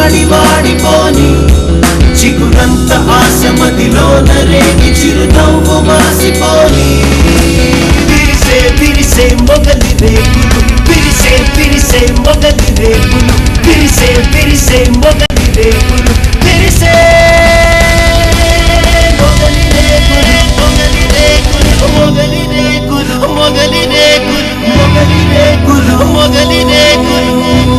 వాడి వాడిపోని చిగురంత ఆశ మదిలోన రేగి చిరునవ్వు మాసిపోని విరిసే విరిసే మొగలి రేకులు విరిసే విరిసే మొగలి రేకులు విరిసే విరిసే మొగలి రేకులు విరిసే మొగలి రేకులు మొగలి రేకులు మొగలి రేకులు మొగలి రేకులు మొగలి రేకులు మొగలి రేకులు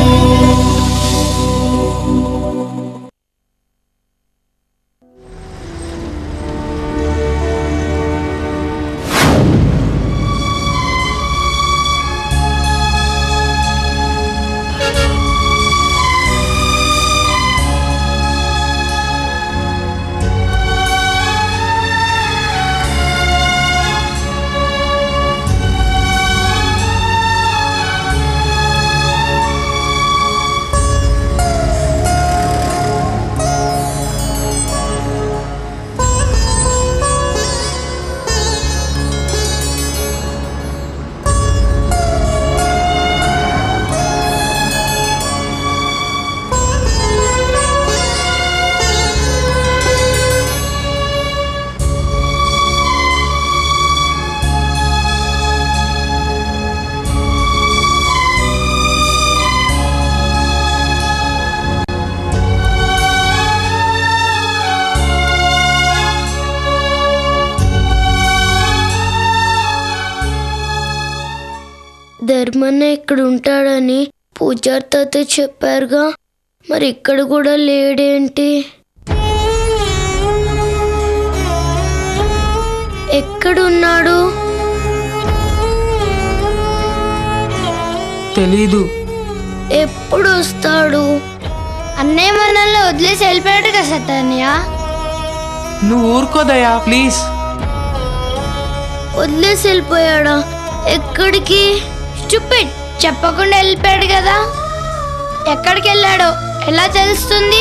ధర్మన్న ఇక్కడ ఉంటాడని పూజారి తాత చెప్పారుగా మరి ఇక్కడ కూడా లేడేంటి ఎక్కడున్నాడు తెలీదు ఎప్పుడు వస్తాడు అన్నయ్య మనల్ని వదిలేసి వెళ్ళిపోయాడు కదా సత్యన్నయ్య నువ్వు ఊరుకోదయా ప్లీజ్ వదిలేసి వెళ్ళిపోయాడా ఎక్కడికి స్టూపిడ్ చెప్పకుండా వెళ్ళిపోయాడు కదా ఎక్కడికి వెళ్ళాడో ఎలా తెలుస్తుంది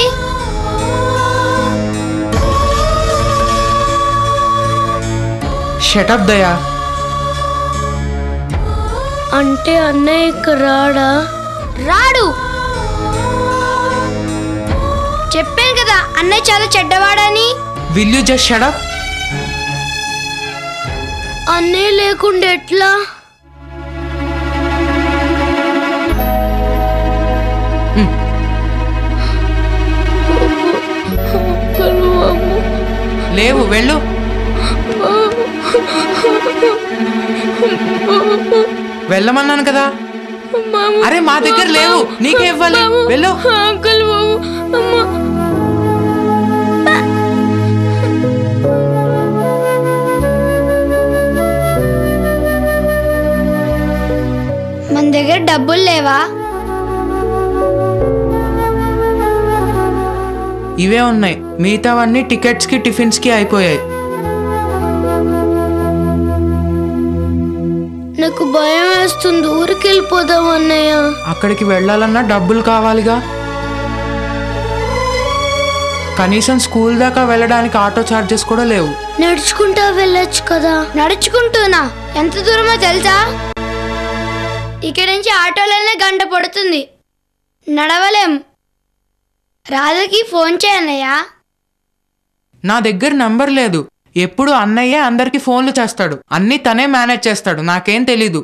షటప్ దయా అంటే అన్నయ్య ఇక్కడ రాడా రాడు చెప్పాను కదా అన్నయ్య చాలా చెడ్డవాడని విల్ యూ జస్ట్ షటప్ అన్నయ్య లేకుండా ఎట్లా లేవు వెళ్ళు వెళ్ళమన్నాను కదా అరే మా దగ్గర లేవు నీకే ఇవ్వాలి వెళ్ళు అంకుల్ బాబు అమ్మా మన దగ్గర డబ్బులు లేవా ఇవే ఉన్నాయి మిగతావన్నీ టికెట్స్ కి టిఫిన్స్ కి అయిపోయాయి నాకు భయం వేస్తుంది ఊరికి వెళ్ళిపోదాం అన్నయ్య అక్కడికి వెళ్ళాలన్నా డబ్బులు కావాలిగా కనీసం స్కూల్ దాకా వెళ్ళడానికి ఆటో ఛార్జెస్ కూడా లేవు నడుచుకుంటా వెళ్ళొచ్చు కదా నడుచుకుంటున్నా ఎంత దూరమో తెలుసా ఇక్కడి నుంచి ఆటోలోనే గంట పడుతుంది నడవలేం రాధకి ఫోన్ చేయన్నయ్యా నా దగ్గర నంబర్ లేదు ఎప్పుడు అన్నయ్య అందరికి ఫోన్లు చేస్తాడు అన్నీ తనే మేనేజ్ చేస్తాడు నాకేం తెలీదు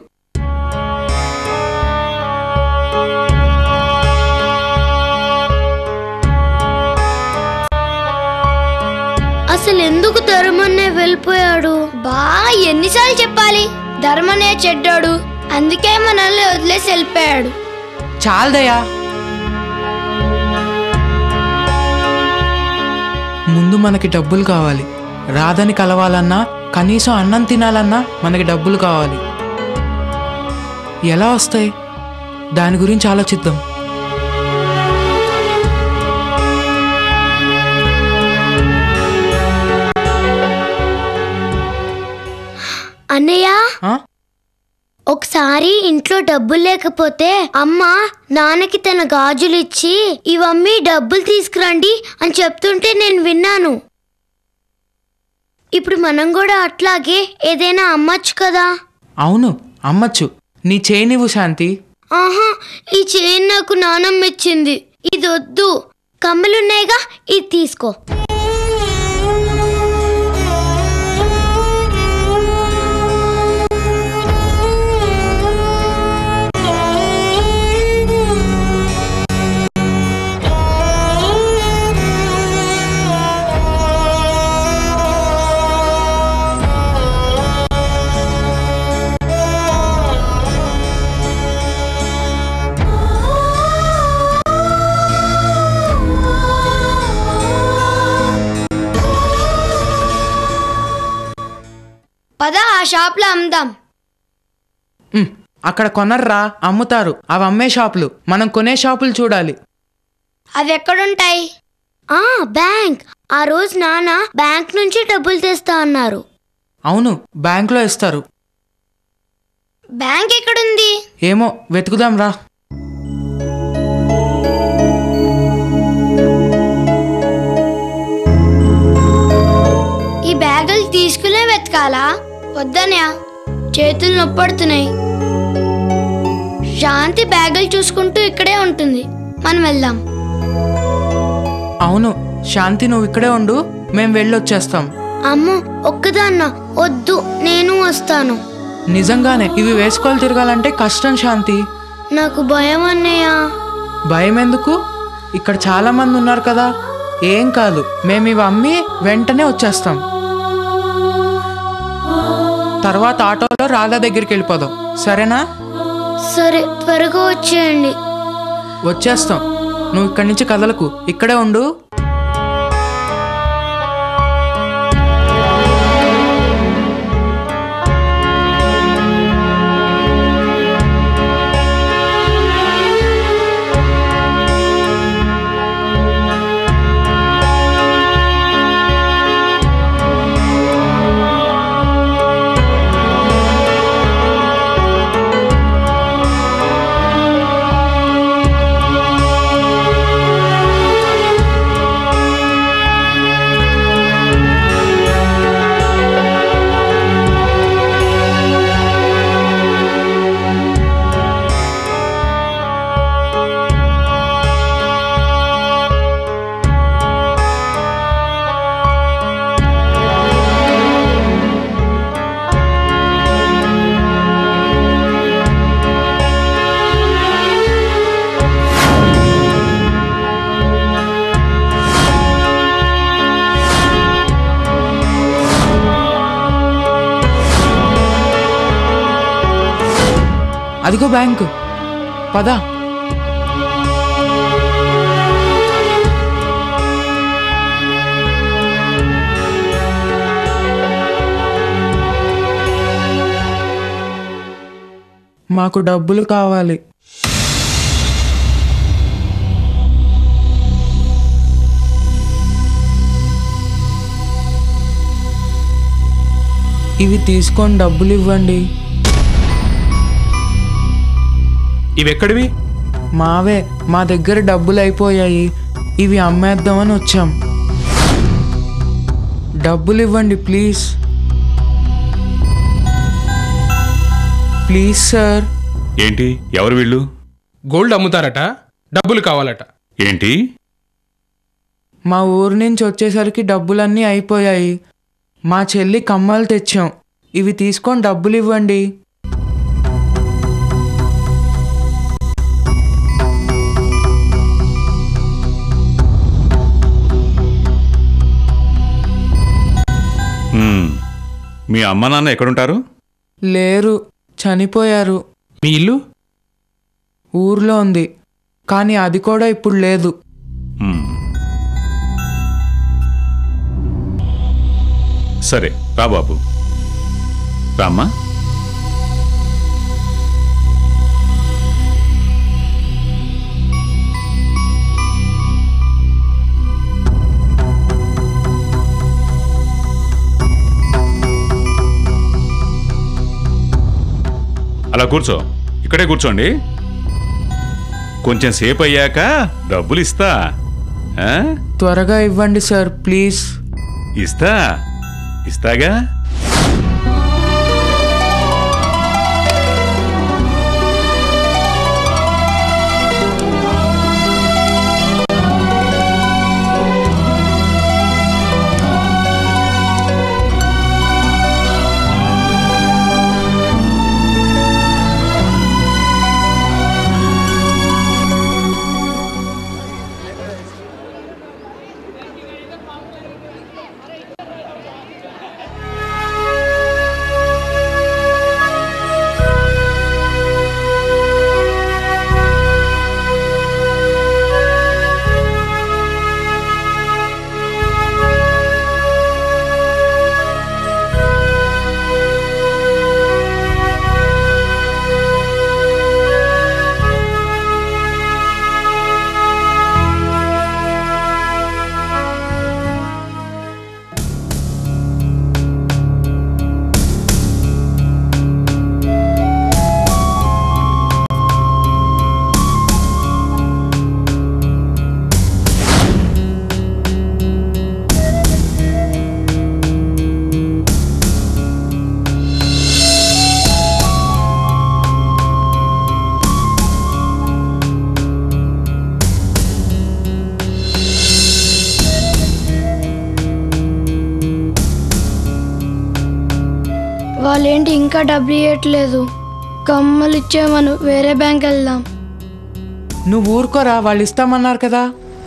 అసలు ఎందుకు ధర్మన్నే వెళ్ళిపోయాడు బా ఎన్నిసార్లు చెప్పాలి ధర్మనే చెడ్డాడు అందుకే మనల్ని వదిలేసి వెళ్ళిపోయాడు చాలదయా ముందు మనకి డబ్బులు కావాలి రాధని కలవాలన్నా కనీసం అన్నం తినాలన్నా మనకి డబ్బులు కావాలి ఎలా వస్తాయి దాని గురించి ఆలోచిద్దాం అన్నయ్య ఆ? ఒకసారి ఇంట్లో డబ్బులు లేకపోతే అమ్మ నాన్నకి తన గాజులు ఇచ్చి ఇవమ్మి డబ్బులు తీసుకురండి అని చెప్తుంటే నేను విన్నాను ఇప్పుడు మనం కూడా అట్లాగే ఏదైనా అమ్మచ్చు కదా అవును అమ్మచ్చు నీ చేయనివ్వు శాంతి ఆహా ఈ చైన్ నాకు నానమ్మ ఇచ్చింది ఇది వద్దు కమ్మలున్నాయిగా ఇది తీసుకో పద ఆ షాప్లో అమ్ముదాం ఉమ్, అక్కడ కొనర్రా అమ్ముతారు అవి అమ్మే షాపులు మనం కొనే షాపులు చూడాలి అవి ఎక్కడుంటాయి ఆ బ్యాంక్ ఆ రోజు నాన్న బ్యాంక్ నుంచి డబ్బులు తెస్తా అన్నారు అవును బ్యాంక్లో ఇస్తారు బ్యాంక్ ఎక్కడుంది ఏమో వెతుకుదాం రా ఈ బ్యాగులు తీసుకునే వెతకాలా వద్దన్యా చేతులు నొప్పడుతున్నాయి శాంతి బ్యాగులు చూసుకుంటూ ఇక్కడే ఉంటుంది మనం వెళ్దాం అవును శాంతి నువ్వు ఇక్కడే ఉండు మేం వెళ్ళొచ్చేస్తాం అమ్మో ఒక్కదాన్న వద్దు నేను వస్తాను నిజంగానే ఇవి వేసుకొని తిరగాలంటే కష్టం శాంతి నాకు భయం అన్నయ్య భయం ఎందుకు ఇక్కడ చాలా మంది ఉన్నారు కదా ఏం కాదు మేము ఇవి అమ్మి వెంటనే వచ్చేస్తాం తర్వాత ఆటోలో రాధా దగ్గరికి వెళ్ళిపోదాం సరేనా సరే త్వరగా వచ్చేయండి వచ్చేస్తాం నువ్వు ఇక్కడి నుంచి కదలకు ఇక్కడే ఉండు అదిగో బ్యాంకు పద మాకు డబ్బులు కావాలి ఇవి తీసుకొని డబ్బులు ఇవ్వండి ఇవెక్కడివి మావే మా దగ్గర డబ్బులు అయిపోయాయి ఇవి అమ్మేద్దామని వచ్చాం డబ్బులు ఇవ్వండి ప్లీజ్ ప్లీజ్ సార్ ఏంటి ఎవరు వీళ్ళు గోల్డ్ అమ్ముతారట డబ్బులు కావాలట ఏంటి మా ఊరు నుంచి వచ్చేసరికి డబ్బులన్నీ అయిపోయాయి మా చెల్లి కమ్మలు తెచ్చాం ఇవి తీసుకొని డబ్బులు ఇవ్వండి మ్మ్. మీ అమ్మ నాన్న ఎక్కడుంటారు లేరు చనిపోయారు మీ ఇల్లు ఊర్లో ఉంది కానీ అది కూడా ఇప్పుడు లేదు మ్మ్. సరే రా బాబు రామ్మా అలా కూర్చో ఇక్కడే కూర్చోండి కొంచెం సేపు అయ్యాక డబ్బులు ఇస్తా ఆ? త్వరగా ఇవ్వండి సార్ ప్లీజ్ ఇస్తా ఇస్తాగా వాళ్ళేంటి ఇంకా డబ్బులు ఇవ్వట్లేదు కమ్మలు ఇచ్చేమను వేరే బ్యాంక్ వెళ్దాం నువ్వు ఊరుకోరా వాళ్ళు ఇస్తామన్నారు కదా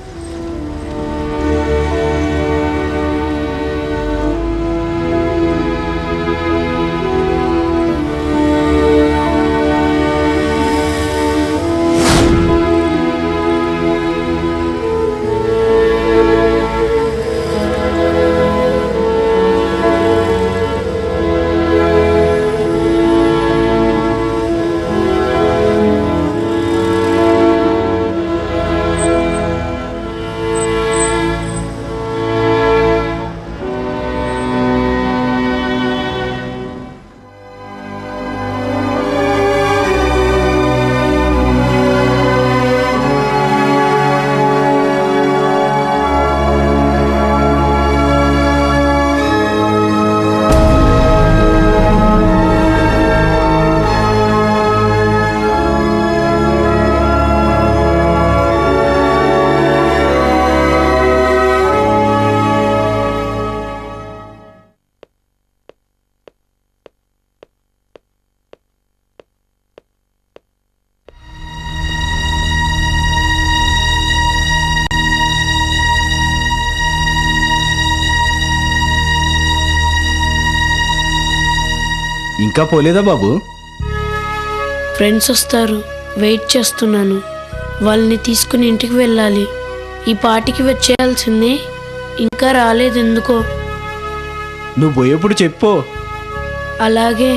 ఇంకా పోలేదా బాబు ఫ్రెండ్స్ వస్తారు వెయిట్ చేస్తున్నాను వాళ్ళని తీసుకుని ఇంటికి వెళ్ళాలి ఈ పాటికి వచ్చేయాల్సిందే ఇంకా రాలేదు ఎందుకో నువ్వు పోయేప్పుడు చెప్పు అలాగే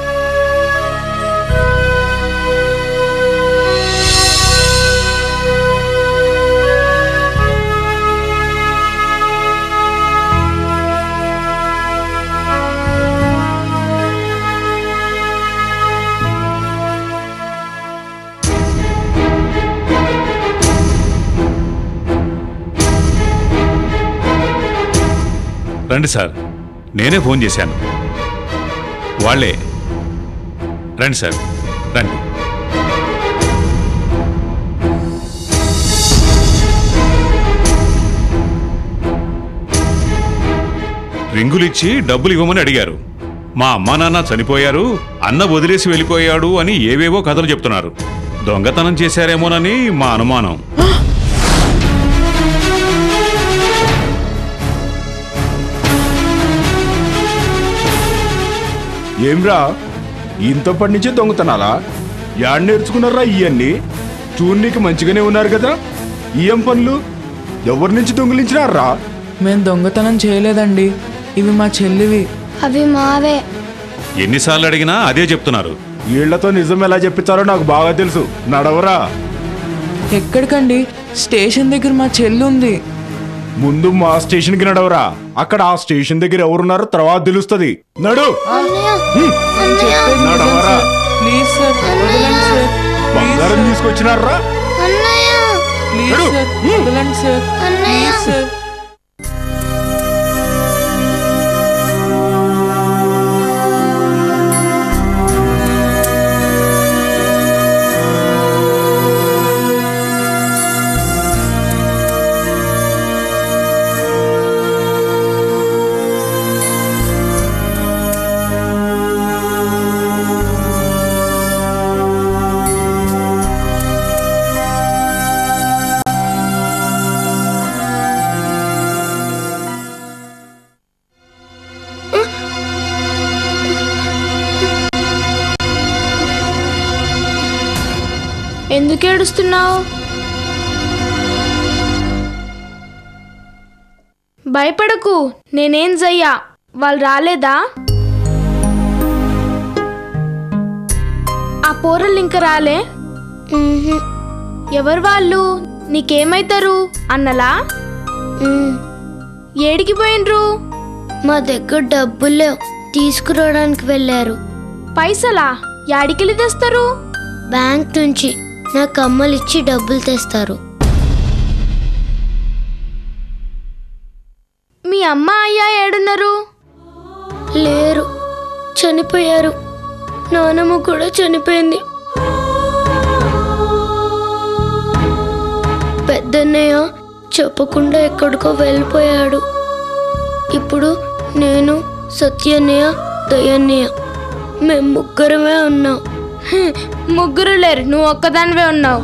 రండి సార్ నేనే ఫోన్ చేశాను వాళ్ళే రండి సార్ రండి రింగులిచ్చి డబ్బులు ఇవ్వమని అడిగారు మా అమ్మా నాన్న చనిపోయారు అన్న వదిలేసి వెళ్ళిపోయాడు అని ఏవేవో కథలు చెప్తున్నారు దొంగతనం చేశారేమోనని మా అనుమానం ఏమ్రా ఇంతప్పటి నుంచే దొంగతనాలా యాడ్ నేర్చుకున్నారా ఇవన్నీ చూడనీకి మంచిగానే ఉన్నారు కదా ఈఎం పనులు ఎవరి నుంచి దొంగిలించినారా మేము దొంగతనం చేయలేదండి ఇవి మా చెల్లివి అవి మావే ఎన్నిసార్లు అడిగినా అదే చెప్తున్నారు వీళ్లతో నిజం ఎలా చెప్పించారో నాకు బాగా తెలుసు నడవరా ఎక్కడికండి స్టేషన్ దగ్గర మా చెల్లి ఉంది ముందు మా స్టేషన్కి నడవరా అక్కడ ఆ స్టేషన్ దగ్గర ఎవరున్నారో తర్వాత తెలుస్తుంది నడు హ్మ్. నడవరా ప్లీజ్ సార్ వదలండి సార్ బంగారం తీసుకొచ్చినారా ప్లీజ్ నడు. సార్ వదలండి సార్ ప్లీజ్ సార్ ఎందుకు ఏడుస్తున్నావు భయపడకు నేనేం చెయ్యా వాళ్ళు రాలేదా ఆ పోరలు ఇంకా రాలే ఎవరు వాళ్ళు నీకేమైతారు అన్నలా ఏడికి పోయినరు మా దగ్గర డబ్బులు లేవు తీసుకురావడానికి వెళ్ళారు పైసలా యాడికెళ్ళి తెస్తారు బ్యాంక్ నుంచి నా కమ్మలు ఇచ్చి డబ్బులు తెస్తారు మీ అమ్మ అయ్యా ఏడున్నారు లేరు చనిపోయారు నానమ్మ కూడా చనిపోయింది పెద్దన్నయ్య చెప్పకుండా ఎక్కడికో వెళ్ళిపోయాడు ఇప్పుడు నేను సత్యన్నయ్య దయన్నయ్య మేము ముగ్గురమే ఉన్నాం హ్మ్, ముగ్గురు లేరు నువ్వు ఒక్కదానివే ఉన్నావు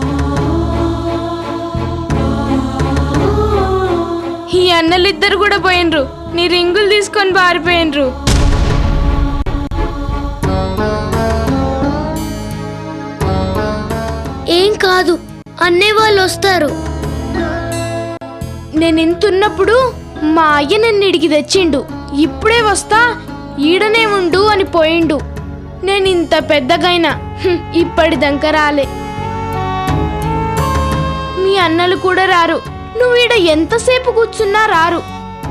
ఈ అన్నలిద్దరు కూడా పోయినరు నీ రింగులు తీసుకొని పారిపోయినరు ఏం కాదు అన్నయ్య వాళ్ళు వస్తారు నేను ఇంతున్నప్పుడు మా అయ్య నన్ను ఇడికి తెచ్చిండు ఇప్పుడే వస్తా ఈడనే ఉండు అని పోయిండు నేను ఇంత పెద్దగైనా హ్మ్, ఇప్పటిదంకా రాలే మీ అన్నలు కూడా రారు నువ్వు ఈడ ఎంతసేపు కూర్చున్నా రారు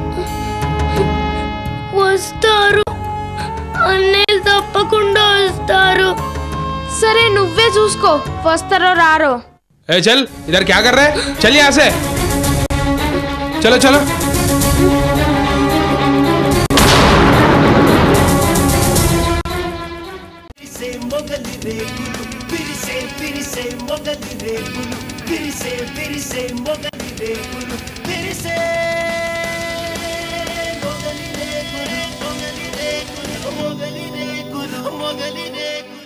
వస్తారు అన్నయ్య తప్పకుండా వస్తారు సరే నువ్వే చూసుకో వస్తారో రారో ए चल इधर क्या कर रहे हैं चल यहाँ से चलो चलो పిరిసే మొగలి రేకులు పిరిసే పిరిసే మొగలి రేకులు పిరిసే పిరిసే మొగలి రేకులు పిరిసే మొగలి రేకులు మొగలి రేకులు మొగలి రేకులు మొగలి రేకులు